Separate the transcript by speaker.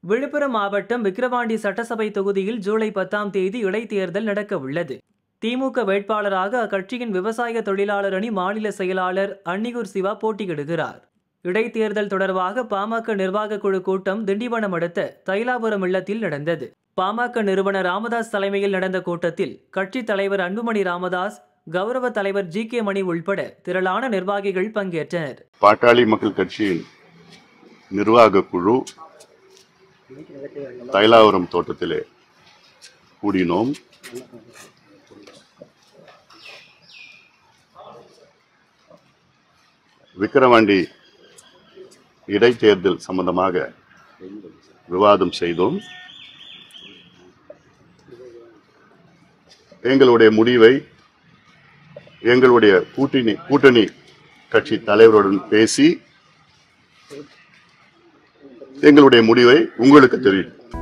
Speaker 1: விழுப்புரம் மாவட்டம் விக்கிரவாண்டி சட்டசபை தொகுதியில் ஜூலை பத்தாம் தேதி இடைத்தேர்தல் நடக்க உள்ளது திமுக வேட்பாளராக அக்கட்சியின் விவசாய தொழிலாளர் அணி மாநில செயலாளர் அன்னியூர் சிவா போட்டியிடுகிறார் இடைத்தேர்தல் தொடர்பாக பாமக நிர்வாக குழு கூட்டம் திண்டிவனம் அடுத்த தைலாபுரம் இல்லத்தில் நடந்தது பாமக நிறுவனர் ராமதாஸ் தலைமையில் நடந்த கூட்டத்தில் கட்சித் தலைவர் அன்புமணி ராமதாஸ் கௌரவ தலைவர் ஜி கே மணி உள்பட திரளான நிர்வாகிகள் பங்கேற்றனர்
Speaker 2: பாட்டாளி மக்கள் கட்சியின் நிர்வாக குழு தைலாவரம் தோட்டத்திலே கூடினோம் விக்கிரவாண்டி இடைத்தேர்தல் சம்பந்தமாக விவாதம் செய்தோம் எங்களுடைய முடிவை எங்களுடைய கூட்டணி கூட்டணி கட்சி தலைவருடன் பேசி எங்களுடைய முடிவை உங்களுக்கு தெரிவிக்கும்